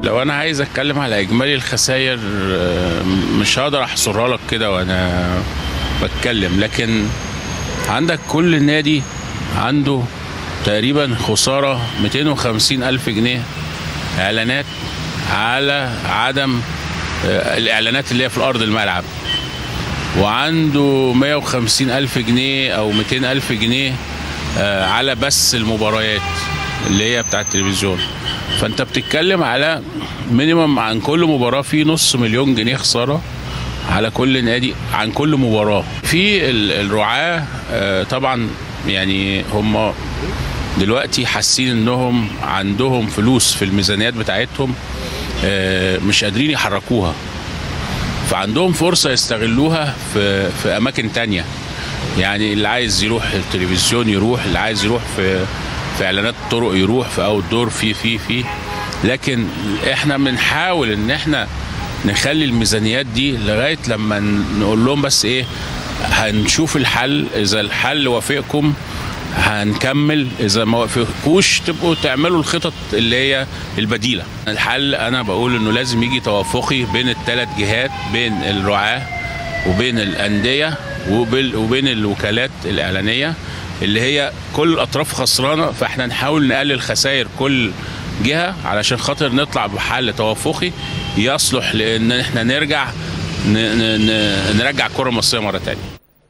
لو انا عايز اتكلم على اجمالي الخسائر آه، مش هقدر احصرها لك كده وانا بتكلم لكن عندك كل نادي عنده تقريبا خسارة 250 ألف جنيه إعلانات على عدم آه، الإعلانات اللي هي في الأرض الملعب وعنده 150 ألف جنيه أو 200 ألف جنيه آه، على بث المباريات اللي هي بتاع التلفزيون فأنت بتتكلم على مينيمم عن كل مباراة في نص مليون جنيه خسارة على كل نادي عن كل مباراة في ال- الرعاة آه، طبعا يعني هم دلوقتي حاسين انهم عندهم فلوس في الميزانيات بتاعتهم آه، مش قادرين يحركوها فعندهم فرصة يستغلوها في في أماكن تانية يعني اللي عايز يروح التلفزيون يروح اللي عايز يروح في في إعلانات طرق يروح في أوت دور في في في لكن احنا بنحاول ان احنا نخلي الميزانيات دي لغاية لما ن- نقول لهم بس ايه هنشوف الحل اذا الحل وافقكم هنكمل اذا ما وافقكوش تبقوا تعملوا الخطط اللي هي البديله الحل انا بقول انه لازم يجي توافقي بين الثلاث جهات بين الرعاه وبين الانديه وبال- وبين الوكالات الاعلانيه اللي هي كل الاطراف خسرانه فاحنا نحاول نقلل خسائر كل جهه علشان خاطر نطلع بحل توافقي يصلح لان احنا نرجع ن- ن- ن- نرجع الكره المصريه مره تانية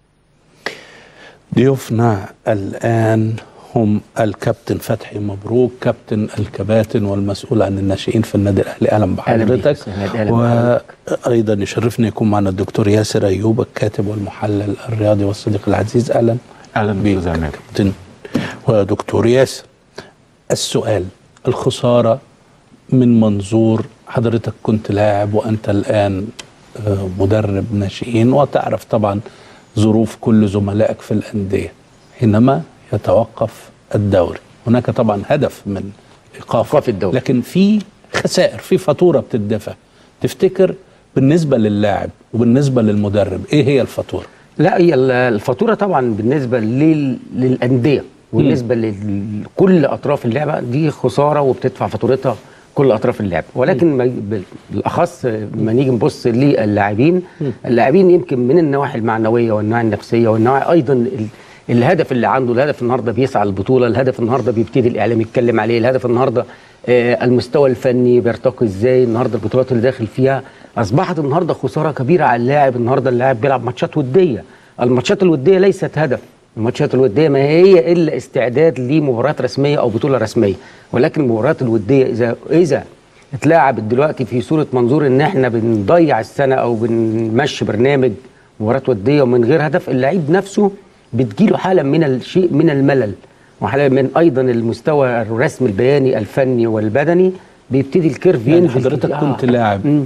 ضيوفنا الآن هم الكابتن فتحي مبروك كابتن الكباتن والمسؤول عن الناشئين في النادي الأهلي أهلا أهلا بيك بحضرتك أستاذ نادي، أهلا وأيضا يشرفني يكون معنا الدكتور ياسر أيوب الكاتب والمحلل الرياضي والصديق العزيز أهلا اهلا بيك بك عماد كابتن ودكتور ياسر السؤال الخسارة من منظور حضرتك كنت لاعب وأنت الآن آه، مدرب ناشئين وتعرف طبعا ظروف كل زملائك في الأندية حينما يتوقف الدوري هناك طبعا هدف من إيقاف إيقاف الدوري. لكن في خسائر في فاتورة بتدفع تفتكر بالنسبة للاعب وبالنسبة للمدرب إيه هي الفاتورة؟ لا هي ال- الفاتوره طبعا بالنسبه لل... للانديه وبالنسبه لكل اطراف اللعبه دي خساره وبتدفع فاتورتها كل اطراف اللعبه ولكن ما- بال- بالاخص ما نيجي نبص للاعبين اللاعبين يمكن من النواحي المعنويه والنواحي النفسيه والنواحي ايضا ال... الهدف اللي عنده الهدف النهارده بيسعى للبطوله الهدف النهارده بيبتدي الاعلام يتكلم عليه الهدف النهارده آه المستوى الفني بيرتقي ازاي النهارده البطولات اللي داخل فيها اصبحت النهارده خساره كبيره على اللاعب النهارده اللاعب بيلعب ماتشات وديه الماتشات الوديه ليست هدف الماتشات الوديه ما هي الا استعداد لمباريات رسميه او بطوله رسميه ولكن المباريات الوديه اذا اذا اتلعبت دلوقتي في صوره منظور ان احنا بنضيع السنه او بنمشي برنامج مباراه وديه ومن غير هدف اللعيب نفسه بتجيله حاله من الشيء من الملل وحاله من ايضا المستوى الرسم البياني الفني والبدني بيبتدي الكيرف يعني ينزل حضرتك كده. كنت آه. لاعب مم.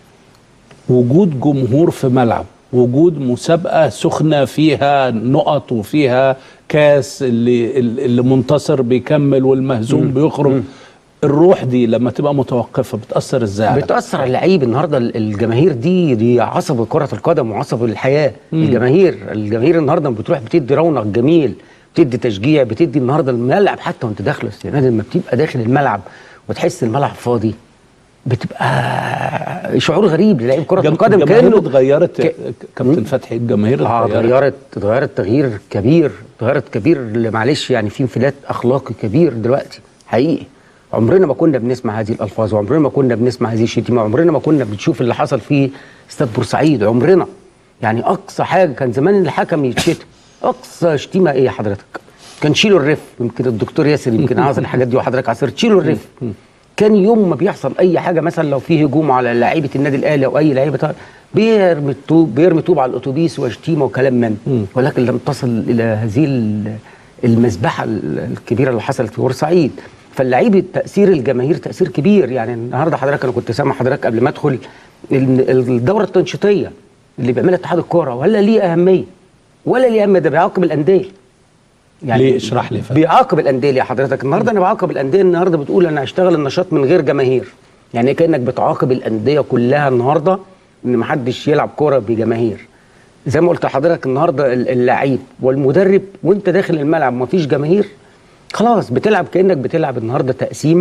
وجود جمهور في ملعب وجود مسابقة سخنة فيها نقط وفيها كاس اللي اللي منتصر بيكمل والمهزوم بيخرج الروح دي لما تبقى متوقفة بتأثر ازاي على بتأثر على اللعيب النهارده الجماهير دي دي عصب كرة القدم وعصب الحياة الجماهير الجماهير النهارده بتروح بتدي رونق جميل بتدي تشجيع بتدي النهارده الملعب حتى وانت داخل يعني لما بتبقى داخل الملعب وتحس الملعب فاضي بتبقى شعور غريب للاعب كرة الجم- القدم الجماهير كأنه اتغيرت ك- كابتن فتحي الجماهير اه اتغيرت اتغيرت اتغيرت تغيير كبير اتغيرت كبير اللي معلش يعني في انفلات اخلاقي كبير دلوقتي حقيقي عمرنا ما كنا بنسمع هذه الالفاظ وعمرنا ما كنا بنسمع هذه الشتيمه عمرنا ما كنا بنشوف اللي حصل في استاد بورسعيد عمرنا يعني اقصى حاجه كان زمان الحكم يتشتم اقصى شتيمه ايه حضرتك كان شيلوا الرف يمكن الدكتور ياسر يمكن عاوز الحاجات دي وحضرتك عصرت شيلوا الرف كان يوم ما بيحصل اي حاجه مثلا لو في هجوم على لعيبه النادي الاهلي او اي لعيبه طبعاً بيرمي الطوب بيرمي طوب على الاتوبيس وشتيمه وكلام من ولكن لم تصل الى هذه ال- المذبحه ال- الكبيره اللي حصلت في بورسعيد فاللعيب تاثير الجماهير تاثير كبير يعني النهارده حضرتك انا كنت سامع حضرتك قبل ما ادخل ال- الدوره التنشيطيه اللي بيعملها اتحاد الكوره ولا ليه اهميه ولا ليه اهميه ده بيعاقب الانديه ليه؟ اشرح لي فندم. بيعاقب الانديه ليه حضرتك النهارده انا بعاقب الانديه النهارده بتقول انا هشتغل النشاط من غير جماهير يعني كانك بتعاقب الانديه كلها النهارده ان ما حدش يلعب كوره بجماهير زي ما قلت لحضرتك النهارده ال- اللعيب والمدرب وانت داخل الملعب ما فيش جماهير خلاص بتلعب كانك بتلعب النهارده تقسيمه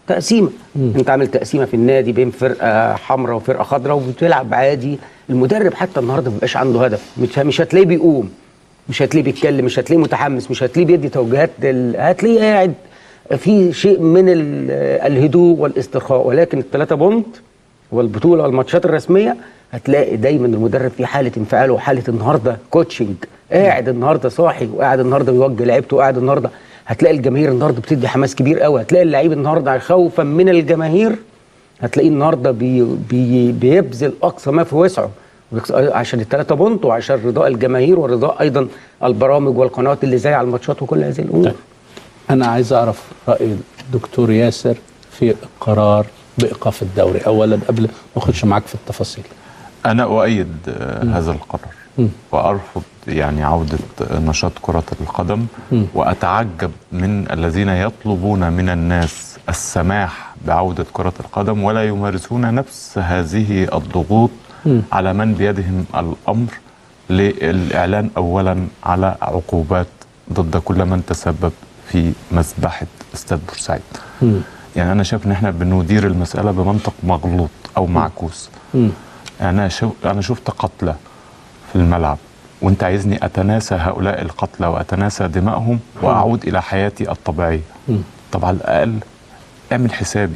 تقسيمه انت عامل تقسيمه في النادي بين فرقه حمراء وفرقه خضراء وبتلعب عادي المدرب حتى النهارده ما بيبقاش عنده هدف مش مش هتلاقيه بيقوم مش هتلاقيه بيتكلم مش هتلاقيه متحمس مش هتلاقيه بيدي توجيهات لل- هتلاقيه قاعد في شيء من ال- الهدوء والاسترخاء ولكن الثلاثه بونت والبطوله والماتشات الرسميه هتلاقي دايما المدرب في حاله انفعال وحاله النهارده كوتشنج قاعد النهارده صاحي وقاعد النهارده بيوجه لعيبته وقاعد النهارده هتلاقي الجماهير النهارده بتدي حماس كبير قوي هتلاقي اللعيب النهارده خوفا من الجماهير هتلاقيه النهارده بي بي بيبذل اقصى ما في وسعه ويكس- عشان الثلاثه بونت وعشان رضاء الجماهير ورضاء ايضا البرامج والقنوات اللي زي على الماتشات وكل هذه الامور طيب. أنا عايز أعرف رأي الدكتور ياسر في القرار بإيقاف الدوري أولا قبل ما أخش معاك في التفاصيل أنا أؤيد آه، هذا القرار وأرفض يعني عودة آه، نشاط كرة القدم وأتعجب من الذين يطلبون من الناس السماح بعودة كرة القدم ولا يمارسون نفس هذه الضغوط على من بيدهم الأمر للإعلان أولا على عقوبات ضد كل من تسبب في مذبحة استاد بورسعيد يعني أنا شايف إن إحنا بندير المسألة بمنطق مغلوط أو معكوس انا شو انا شفت قتلى في الملعب وانت عايزني اتناسى هؤلاء القتلى واتناسى دمائهم واعود الى حياتي الطبيعيه طب على الاقل اعمل حسابي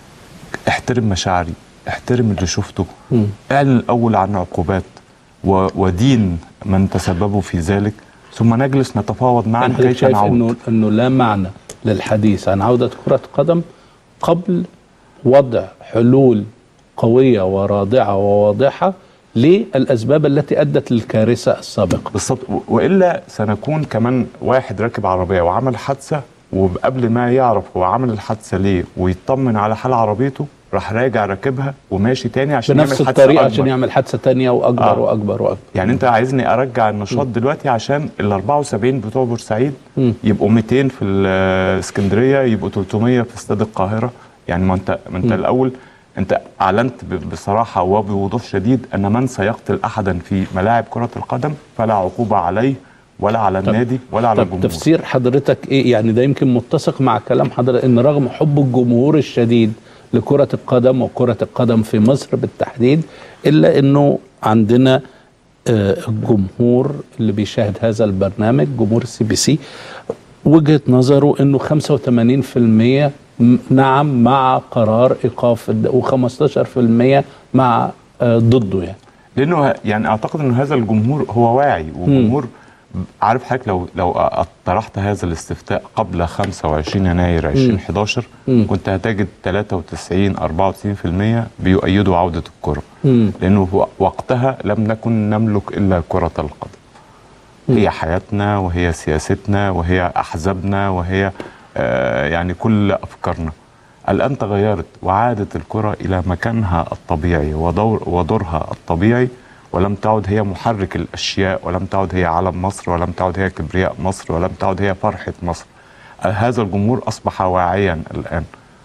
احترم مشاعري احترم اللي شفته اعلن الاول عن عقوبات و- ودين من تسببوا في ذلك ثم نجلس نتفاوض معا يعني حضرتك كيف شايف نعود انه انه لا معنى للحديث عن عوده كره قدم قبل وضع حلول قويه ورادعه وواضحه للاسباب التي ادت للكارثه السابقه. بالظبط و- والا سنكون كمان واحد راكب عربيه وعمل حادثه وقبل ما يعرف هو عمل الحادثه ليه ويطمن على حال عربيته راح راجع راكبها وماشي تاني عشان بنفس يعمل حادثة الطريقه أكبر. عشان يعمل حادثه تانية واكبر آه. واكبر واكبر. يعني انت عايزني ارجع النشاط دلوقتي عشان ال 74 بتوع بورسعيد يبقوا 200 في الاسكندريه يبقوا 300 في استاد القاهره يعني ما انت ما انت الاول انت اعلنت ب- بصراحه وبوضوح شديد ان من سيقتل احدا في ملاعب كره القدم فلا عقوبه عليه ولا على النادي ولا على طب الجمهور تفسير حضرتك ايه يعني ده يمكن متسق مع كلام حضرتك ان رغم حب الجمهور الشديد لكرة القدم وكرة القدم في مصر بالتحديد الا انه عندنا آه، الجمهور اللي بيشاهد هذا البرنامج جمهور السي بي سي وجهة نظره انه 85% م- نعم مع قرار ايقاف و15% مع آه، ضده يعني لانه ه- يعني اعتقد ان هذا الجمهور هو واعي وجمهور عارف حضرتك لو لو طرحت هذا الاستفتاء قبل 25 يناير 2011 كنت هتجد 93 94% بيؤيدوا عوده الكره لانه هو- وقتها لم نكن نملك الا كره القدم هي حياتنا وهي سياستنا وهي احزابنا وهي آه يعني كل افكارنا الان تغيرت وعادت الكره الى مكانها الطبيعي ودور ودورها الطبيعي ولم تعد هي محرك الاشياء ولم تعد هي علم مصر ولم تعد هي كبرياء مصر ولم تعد هي فرحه مصر آه هذا الجمهور اصبح واعيا الان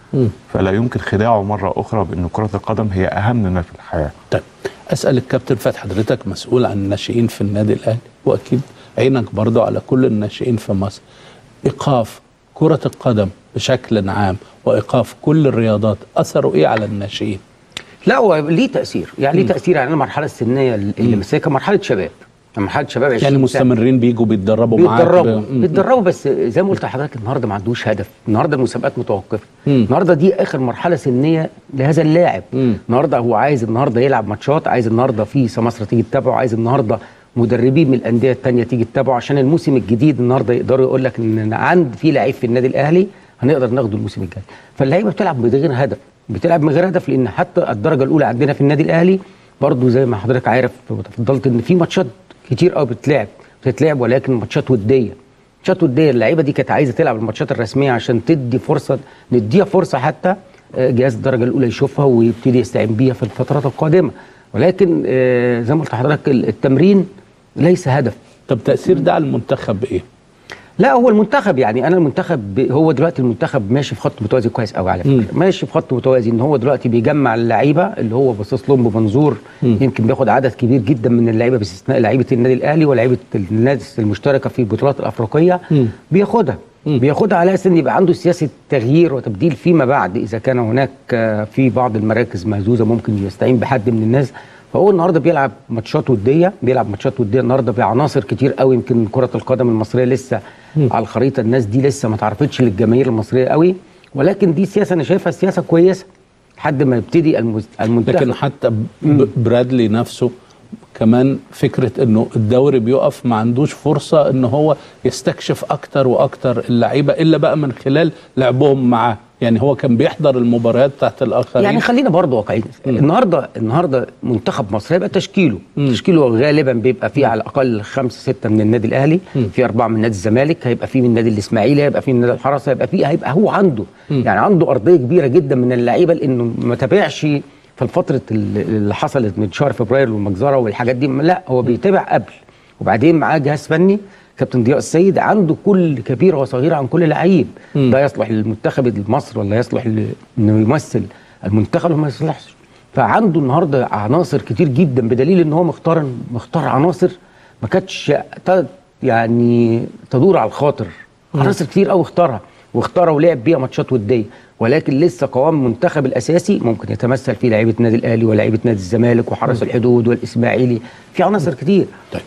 فلا يمكن خداعه مره اخرى بان كره القدم هي اهم ما في الحياه طيب اسال الكابتن فتحي حضرتك مسؤول عن الناشئين في النادي الاهلي واكيد عينك برضه على كل الناشئين في مصر ايقاف كره القدم بشكل عام وايقاف كل الرياضات اثره ايه على الناشئين لا هو ليه تاثير يعني ليه تاثير يعني المرحله السنيه اللي مساكه مرحله شباب مرحله شباب 20 يعني سنة. مستمرين بيجوا بيتدربوا معاك بيتدربوا ب- م- بيتدربوا بس زي ما قلت لحضرتك النهارده ما عندوش هدف النهارده المسابقات متوقفه مم. النهارده دي اخر مرحله سنيه لهذا اللاعب مم. النهارده هو عايز النهارده يلعب ماتشات عايز النهارده في سماسره تيجي تتابعه عايز النهارده مدربين من الانديه الثانيه تيجي تتابعه عشان الموسم الجديد النهارده يقدروا يقول لك ان عند في لعيب في النادي الاهلي هنقدر ناخده الموسم الجاي فاللعيبه بتلعب من غير هدف بتلعب من غير هدف لان حتى الدرجه الاولى عندنا في النادي الاهلي برضو زي ما حضرتك عارف وتفضلت ان في ماتشات كتير قوي بتتلعب بتتلعب ولكن ماتشات وديه ماتشات وديه اللعيبه دي كانت عايزه تلعب الماتشات الرسميه عشان تدي فرصه نديها فرصه حتى آه، جهاز الدرجه الاولى يشوفها ويبتدي يستعين بيها في الفترات القادمه ولكن آه، زي ما قلت لحضرتك ال- التمرين ليس هدف طب تاثير ده على المنتخب ايه لا هو المنتخب يعني انا المنتخب ب- هو دلوقتي المنتخب ماشي في خط متوازي كويس قوي على مم. فكره ماشي في خط متوازي ان هو دلوقتي بيجمع اللعيبه اللي هو باصص لهم بمنظور يمكن بياخد عدد كبير جدا من اللعيبه باستثناء لعيبه النادي الاهلي ولاعيبه الناس المشتركه في البطولات الافريقيه مم. بياخدها بياخدها على اساس ان يبقى عنده سياسه تغيير وتبديل فيما بعد اذا كان هناك آه، في بعض المراكز مهزوزه ممكن يستعين بحد من الناس فهو النهارده بيلعب ماتشات وديه بيلعب ماتشات وديه النهارده بعناصر كتير قوي يمكن كره القدم المصريه لسه على الخريطه الناس دي لسه ما تعرفتش للجماهير المصريه قوي ولكن دي سياسه انا شايفها سياسه كويسه لحد ما يبتدي المز- المنتخب لكن حتى ب- برادلي نفسه كمان فكرة انه الدوري بيقف ما عندوش فرصة ان هو يستكشف اكتر واكتر اللعيبة الا بقى من خلال لعبهم معاه يعني هو كان بيحضر المباريات بتاعت الاخرين يعني خلينا برضه واقعيين النهارده النهارده منتخب مصر هيبقى تشكيله تشكيله غالبا بيبقى فيه على الاقل خمسه سته من النادي الاهلي في اربعه من نادي الزمالك هيبقى فيه من النادي الاسماعيلي هيبقى فيه من نادي الحرس هيبقى فيه هيبقى هو عنده يعني عنده ارضيه كبيره جدا من اللعيبه لانه ما تابعش في الفتره اللي اللي حصلت من شهر فبراير والمجزره والحاجات دي لا هو بيتابع قبل وبعدين معاه جهاز فني كابتن ضياء السيد عنده كل كبيره وصغيره عن كل لعيب ده يصلح للمنتخب مصر ولا يصلح ل- انه يمثل المنتخب ولا ما يصلحش فعنده النهارده عناصر كتير جدا بدليل ان هو مختار مختار عناصر ما كانتش ت- يعني تدور على الخاطر عناصر كتير قوي اختارها واختارها ولعب بيها ماتشات وديه ولكن لسه قوام المنتخب الاساسي ممكن يتمثل فيه لعيبه النادي الاهلي ولاعيبه نادي الزمالك وحرس الحدود والاسماعيلي في عناصر كتير طيب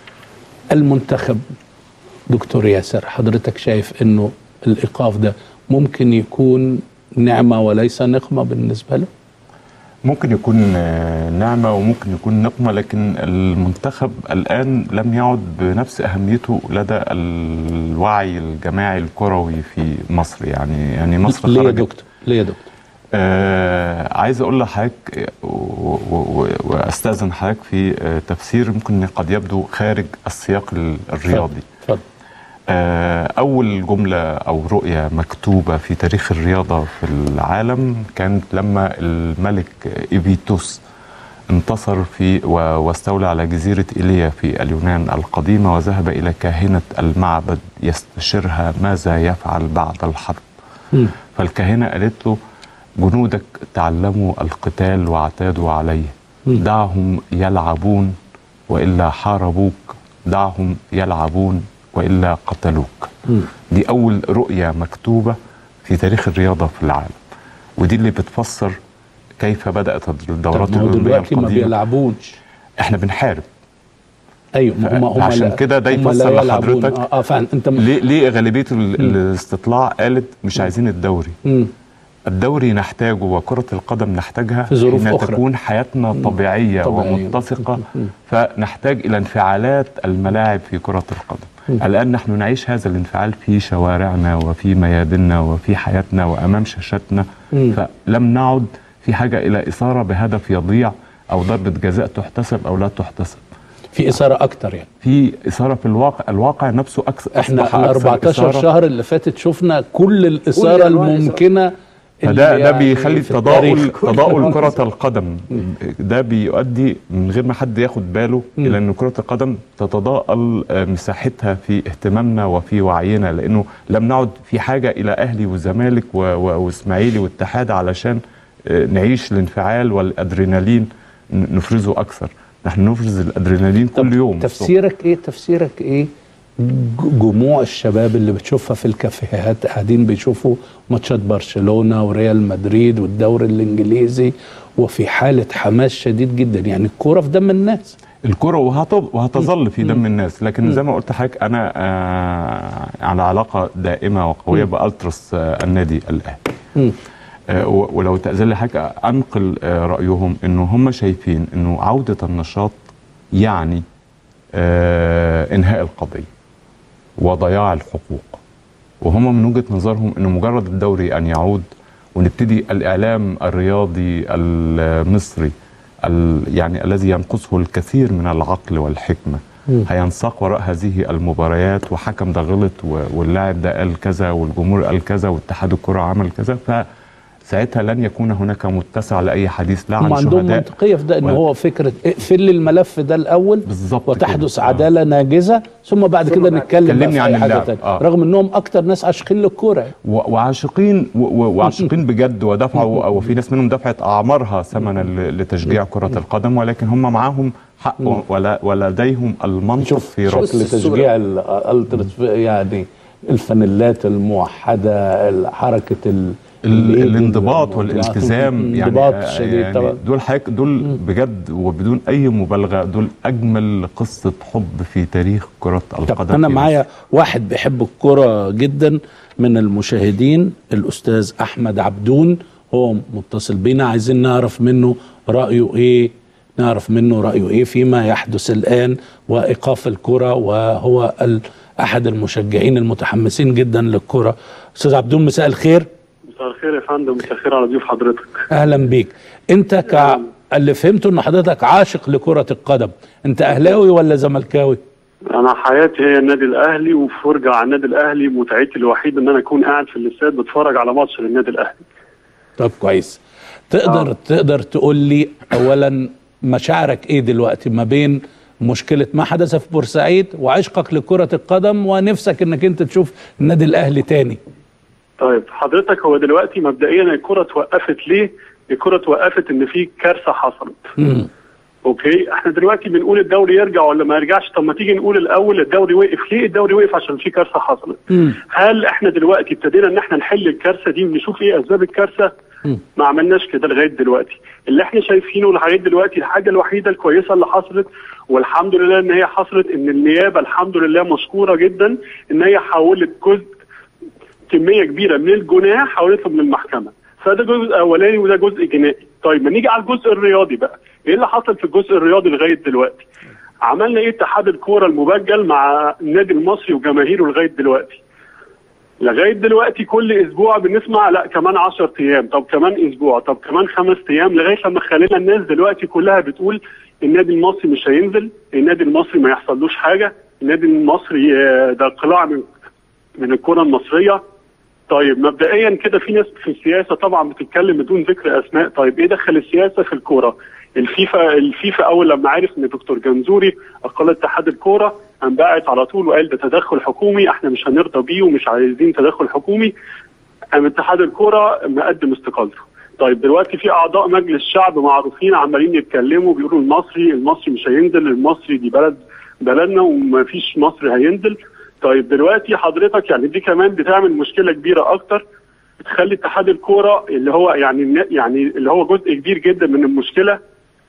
المنتخب دكتور ياسر حضرتك شايف انه الايقاف ده ممكن يكون نعمة وليس نقمة بالنسبة له ممكن يكون آه، نعمة وممكن يكون نقمة لكن المنتخب الآن لم يعد بنفس أهميته لدى الوعي الجماعي الكروي في مصر يعني يعني مصر ليه يا خرجت دكتور ليه يا دكتور آه عايز اقول لحضرتك و- و- و- واستاذن حضرتك في آه تفسير ممكن قد يبدو خارج السياق ال- الرياضي اتفضل آه أول جملة أو رؤية مكتوبة في تاريخ الرياضة في العالم كانت لما الملك إيفيتوس انتصر في و- واستولى على جزيرة إيليا في اليونان القديمة وذهب إلى كاهنة المعبد يستشيرها ماذا يفعل بعد الحرب فالكاهنة قالت له جنودك تعلموا القتال واعتادوا عليه دعهم يلعبون وإلا حاربوك دعهم يلعبون وإلا قتلوك دي أول رؤية مكتوبة في تاريخ الرياضة في العالم ودي اللي بتفسر كيف بدأت الدورات طب ما هو الأولمبية دلوقتي ما القديمة بيلعبوش احنا بنحارب ايوه ما هم هم عشان لا- كده ده هم لا يفسر يلعبون. لحضرتك اه, آه فعلا انت م- ليه ليه غالبيه ال- الاستطلاع قالت مش عايزين الدوري مم. الدوري نحتاجه وكرة القدم نحتاجها في ظروف حين أخرى. تكون حياتنا طبيعية, طبيعية. ومتسقة فنحتاج إلى انفعالات الملاعب في كرة القدم الآن نحن نعيش هذا الانفعال في شوارعنا وفي مياديننا وفي حياتنا وأمام شاشاتنا فلم نعد في حاجة إلى إثارة بهدف يضيع أو ضربة جزاء تحتسب أو لا تحتسب في اثاره اكتر يعني في إثارة في الواقع الواقع نفسه أكثر احنا أصبح ال أكثر 14 إثارة. شهر اللي فاتت شفنا كل الاثاره أنواع الإثارة. الممكنه فده اللي ده يعني بيخلي في تضاؤل التاريخ. تضاؤل كرة القدم ده بيؤدي من غير ما حد ياخد باله الى ان كرة القدم تتضاءل آه، مساحتها في اهتمامنا وفي وعينا لانه لم نعد في حاجة الى اهلي وزمالك و- و- واسماعيلي واتحاد علشان آه، نعيش الانفعال والادرينالين ن- نفرزه اكثر نحن نفرز الادرينالين كل طب يوم تفسيرك ايه تفسيرك ايه ج- جموع الشباب اللي بتشوفها في الكافيهات قاعدين بيشوفوا ماتشات برشلونة وريال مدريد والدوري الانجليزي وفي حالة حماس شديد جدا يعني الكورة في دم الناس الكرة وهت- وهتظل في دم الناس لكن زي ما قلت لحضرتك انا آه على علاقه دائمه وقويه بالتراس آه النادي الاهلي آه و- ولو تأذن لي حضرتك انقل آه رايهم انه هم شايفين انه عوده النشاط يعني آه انهاء القضيه وضياع الحقوق وهم من وجهه نظرهم انه مجرد الدوري ان يعود ونبتدي الاعلام الرياضي المصري ال- يعني الذي ينقصه الكثير من العقل والحكمه هينساق وراء هذه المباريات وحكم ده غلط و- واللاعب ده قال كذا والجمهور قال كذا واتحاد الكره عمل كذا فساعتها لن يكون هناك متسع لاي حديث لا هم عن عندهم شهداء منطقية في ده ان ولا- هو فكرة اقفل لي الملف ده الاول بالظبط وتحدث كده. آه. عدالة ناجزة ثم بعد كده نتكلم بقى كلمني في عن اي حاجة اللعب. تانية آه. رغم انهم اكتر ناس عاشقين للكورة يعني. و- وعاشقين و- و- وعاشقين بجد ودفعوا او في ناس منهم دفعت اعمارها ثمنا ل- لتشجيع كره القدم ولكن هم معاهم حق ولا ولديهم المنطق شوف في شكل رأس تشجيع الالتراس يعني الفانيلات الموحده حركه ال ال- الانضباط والالتزام يعني الانضباط الشديد طبعا يعني دول حضرتك دول بجد وبدون اي مبالغه دول اجمل قصه حب في تاريخ كره طب القدم انا في معايا واحد بيحب الكرة جدا من المشاهدين الاستاذ احمد عبدون هو متصل بينا عايزين نعرف منه رايه ايه نعرف منه رايه ايه فيما يحدث الان وايقاف الكرة وهو ال- احد المشجعين المتحمسين جدا للكرة استاذ عبدون مساء الخير مساء الخير يا فندم مساء الخير على ضيوف حضرتك اهلا بيك انت ك اللي فهمته ان حضرتك عاشق لكرة القدم انت اهلاوي ولا زملكاوي انا حياتي هي النادي الاهلي وفرجه على النادي الاهلي متعتي الوحيده ان انا اكون قاعد في الاستاد بتفرج على ماتش للنادي الاهلي طب كويس تقدر آه. تقدر تقول لي اولا مشاعرك ايه دلوقتي ما بين مشكله ما حدث في بورسعيد وعشقك لكره القدم ونفسك انك انت تشوف النادي الاهلي تاني طيب حضرتك هو دلوقتي مبدئيا الكره توقفت ليه الكره توقفت ان في كارثه حصلت مم. اوكي احنا دلوقتي بنقول الدوري يرجع ولا ما يرجعش طب ما تيجي نقول الاول الدوري وقف ليه الدوري وقف عشان في كارثه حصلت مم. هل احنا دلوقتي ابتدينا ان احنا نحل الكارثه دي ونشوف ايه اسباب الكارثه مم. ما عملناش كده لغايه دلوقتي اللي احنا شايفينه لغايه دلوقتي الحاجه الوحيده الكويسه اللي حصلت والحمد لله ان هي حصلت ان النيابه الحمد لله مشكوره جدا ان هي حولت جزء كميه كبيره من الجناه حولتهم للمحكمه فده جزء اولاني وده جزء جنائي طيب ما نيجي على الجزء الرياضي بقى ايه اللي حصل في الجزء الرياضي لغايه دلوقتي عملنا ايه اتحاد الكوره المبجل مع النادي المصري وجماهيره لغايه دلوقتي لغايه دلوقتي كل اسبوع بنسمع لا كمان 10 ايام طب كمان اسبوع طب كمان خمس ايام لغايه لما خلينا الناس دلوقتي كلها بتقول النادي المصري مش هينزل النادي المصري ما يحصلوش حاجه النادي المصري آه، ده قلاع من من الكره المصريه طيب مبدئيا كده في ناس في السياسه طبعا بتتكلم بدون ذكر اسماء طيب ايه دخل السياسه في الكوره الفيفا الفيفا اول لما عرف ان دكتور جنزوري اقل اتحاد الكوره قام باعت على طول وقال ده تدخل حكومي احنا مش هنرضى بيه ومش عايزين تدخل حكومي قام اتحاد الكوره مقدم استقالته طيب دلوقتي في اعضاء مجلس شعب معروفين عمالين يتكلموا بيقولوا المصري المصري مش هينزل المصري دي بلد بلدنا ومفيش مصري هينزل طيب دلوقتي حضرتك يعني دي كمان بتعمل مشكله كبيره اكتر بتخلي اتحاد الكوره اللي هو يعني يعني اللي هو جزء كبير جدا من المشكله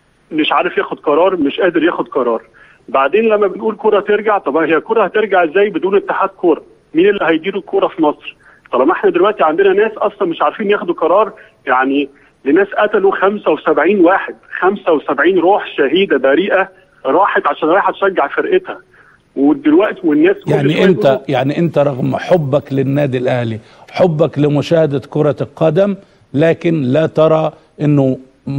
مش عارف ياخد قرار مش قادر ياخد قرار بعدين لما بنقول كرة ترجع طب هي الكرة هترجع ازاي بدون اتحاد كورة مين اللي هيدير الكورة في مصر طالما احنا دلوقتي عندنا ناس اصلا مش عارفين ياخدوا قرار يعني لناس قتلوا 75 واحد 75 روح شهيدة بريئة راحت عشان رايحة تشجع فرقتها ودلوقتي والناس كل يعني شوية انت يقولوا يعني انت رغم حبك للنادي الاهلي حبك لمشاهده كره القدم لكن لا ترى انه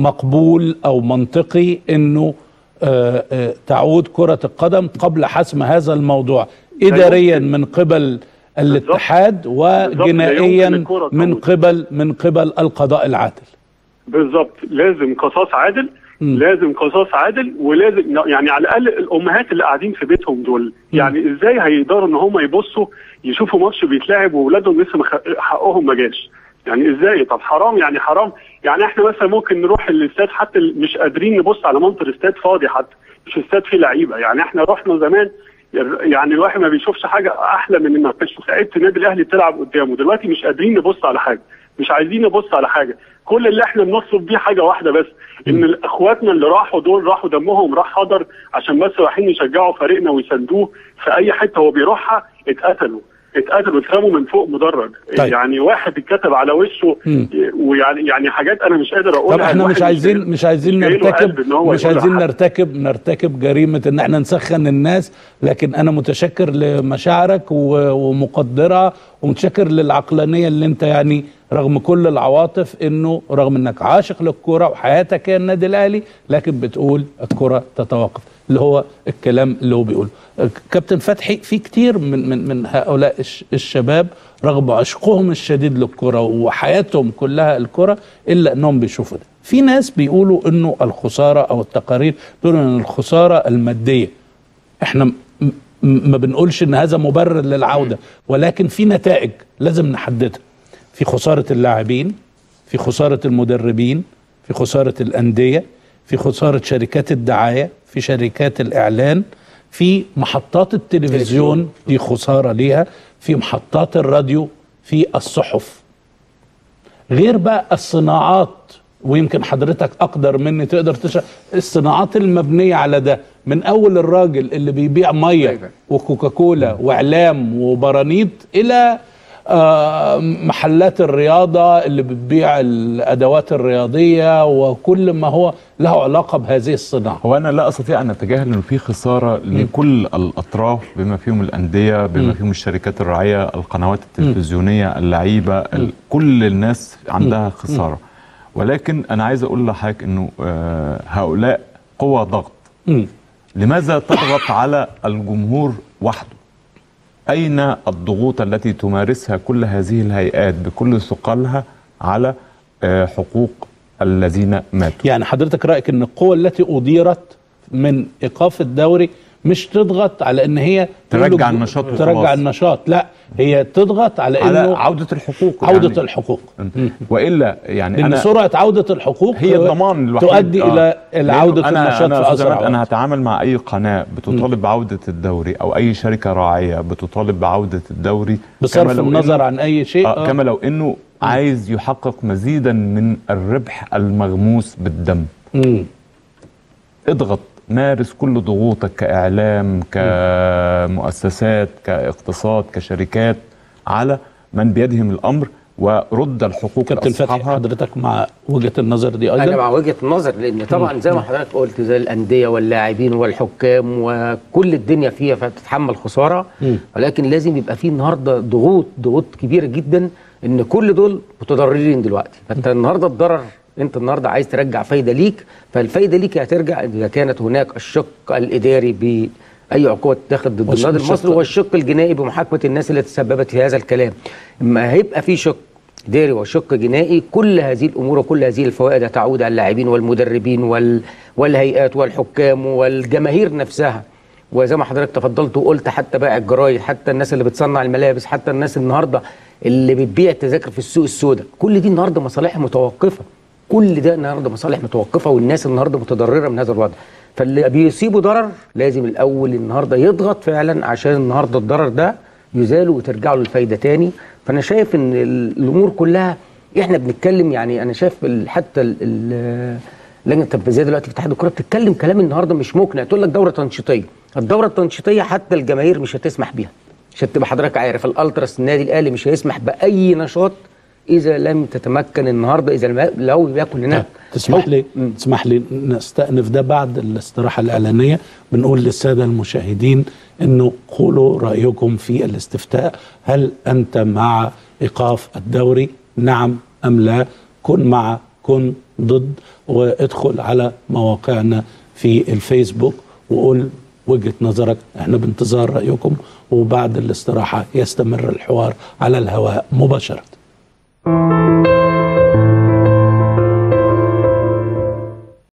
مقبول او منطقي انه آه، آه، تعود كره القدم قبل حسم هذا الموضوع اداريا من قبل الاتحاد وجنائيا يمكن الكرة من تعود. قبل من قبل القضاء العادل بالظبط لازم قصاص عادل مم. لازم قصاص عادل ولازم يعني على الاقل الامهات اللي قاعدين في بيتهم دول يعني ازاي هيقدروا ان هم يبصوا يشوفوا ماتش بيتلعب واولادهم لسه مخ... حقهم ما جاش يعني ازاي طب حرام يعني حرام يعني احنا مثلا ممكن نروح الاستاد حتى مش قادرين نبص على منظر استاد فاضي حتى مش استاد فيه لعيبه يعني احنا رحنا زمان يعني الواحد ما بيشوفش حاجه احلى من انك تشوف لعيبه النادي الاهلي بتلعب قدامه دلوقتي مش قادرين نبص على حاجه مش عايزين نبص على حاجه كل اللي احنا بنطلب بيه حاجه واحده بس ان اخواتنا اللي راحوا دول راحوا دمهم راح حضر عشان بس رايحين يشجعوا فريقنا ويساندوه في اي حته هو بيروحها اتقتلوا اتقتلوا اترموا من فوق مدرج طيب. يعني واحد اتكتب على وشه مم. ويعني يعني حاجات انا مش قادر اقولها طب احنا الواحد مش عايزين جاي- مش عايزين جاي له نرتكب قلب إن هو مش يقولها عايزين حتى. نرتكب نرتكب جريمة ان احنا نسخن الناس لكن انا متشكر لمشاعرك و- ومقدرها ومتشكر للعقلانية اللي انت يعني رغم كل العواطف انه رغم انك عاشق للكرة وحياتك هي النادي الاهلي لكن بتقول الكرة تتوقف اللي هو الكلام اللي هو بيقوله كابتن فتحي في كتير من من من هؤلاء الش- الشباب رغم عشقهم الشديد للكرة وحياتهم كلها الكرة الا انهم بيشوفوا ده في ناس بيقولوا انه الخسارة او التقارير بيقولوا ان الخسارة المادية احنا م- م- ما بنقولش ان هذا مبرر للعودة ولكن في نتائج لازم نحددها في خسارة اللاعبين في خسارة المدربين في خسارة الأندية في خسارة شركات الدعاية في شركات الإعلان في محطات التلفزيون دي خسارة ليها في محطات الراديو في الصحف غير بقى الصناعات ويمكن حضرتك اقدر مني تقدر تشرح الصناعات المبنيه على ده من اول الراجل اللي بيبيع ميه أيوة. وكوكاكولا واعلام وبرانيت الى آه، محلات الرياضه اللي بتبيع الادوات الرياضيه وكل ما هو له علاقه بهذه الصناعه هو انا لا استطيع ان اتجاهل انه في خساره لكل الاطراف بما فيهم الانديه بما فيهم الشركات الراعيه القنوات التلفزيونيه اللعيبه ال- كل الناس عندها خساره ولكن انا عايز اقول لحضرتك انه آه، هؤلاء قوى ضغط مم. لماذا تضغط على الجمهور وحده أين الضغوط التي تمارسها كل هذه الهيئات بكل ثقلها على آه، حقوق الذين ماتوا يعني حضرتك رايك ان القوى التي اديرت من ايقاف الدوري مش تضغط على ان هي ترجع تقول له- النشاط وخلاص. ترجع النشاط لا هي تضغط على على انه عودة الحقوق عوده يعني الحقوق وإلا يعني لان أنا سرعه عوده الحقوق هي الضمان الوحيد تؤدي آه. الى الى عوده لأنه أنا النشاط أنا في أستاذ اسرع عماد، أنا وقت. هتعامل مع أي قناة بتطالب بعودة الدوري أو أي شركة راعية بتطالب بعودة الدوري كما بصرف لو النظر إنه- عن اي شيء آه كما لو انه عايز يحقق مزيدا من الربح المغموس بالدم مم. اضغط مارس كل ضغوطك كاعلام كمؤسسات كاقتصاد كشركات على من بيدهم الامر ورد الحقوق كابتن فتحي لاصحابها حضرتك مع وجهه النظر دي انا ايضا مع وجهه النظر لان طبعا زي ما حضرتك قلت زي الانديه واللاعبين والحكام وكل الدنيا فيها فبتتحمل خساره ولكن لازم يبقى في النهارده ضغوط ضغوط كبيره جدا ان كل دول متضررين دلوقتي فانت النهارده الضرر انت النهارده عايز ترجع فايده ليك فالفايده ليك هترجع اذا كانت هناك الشق الاداري ب اي عقوبه تتخذ ضد والشق- النادي المصري والشق الجنائي بمحاكمه الناس اللي تسببت في هذا الكلام اما هيبقى في شق اداري وشق جنائي كل هذه الامور وكل هذه الفوائد هتعود على اللاعبين والمدربين وال والهيئات والحكام والجماهير نفسها وزي ما حضرتك تفضلت وقلت حتى بائع الجرايد حتى الناس اللي بتصنع الملابس حتى الناس النهارده اللي بتبيع التذاكر في السوق السوداء كل دي النهارده مصالح متوقفه كل ده النهارده مصالح متوقفه والناس النهارده متضرره من هذا الوضع فاللي بيصيبه ضرر لازم الاول النهارده يضغط فعلا عشان النهارده الضرر ده يزال وترجع له الفايده تاني فانا شايف ان ال- الامور كلها احنا بنتكلم يعني انا شايف ال- حتى ال- ال- اللجنه التنفيذيه دلوقتي في اتحاد الكوره بتتكلم كلام النهارده مش مقنع تقول لك دوره تنشيطيه الدوره التنشيطيه حتى الجماهير مش هتسمح بيها عشان تبقى حضرتك عارف الالتراس النادي الاهلي مش هيسمح باي نشاط اذا لم تتمكن النهارده اذا لم- لو يكن هناك تسمح لي تسمح لي نستأنف ده بعد الاستراحة الإعلانية بنقول للسادة المشاهدين انه قولوا رأيكم في الاستفتاء هل أنت مع إيقاف الدوري نعم أم لا كن مع كن ضد وادخل على مواقعنا في الفيسبوك وقول وجهة نظرك احنا بانتظار رأيكم وبعد الاستراحة يستمر الحوار على الهواء مباشرة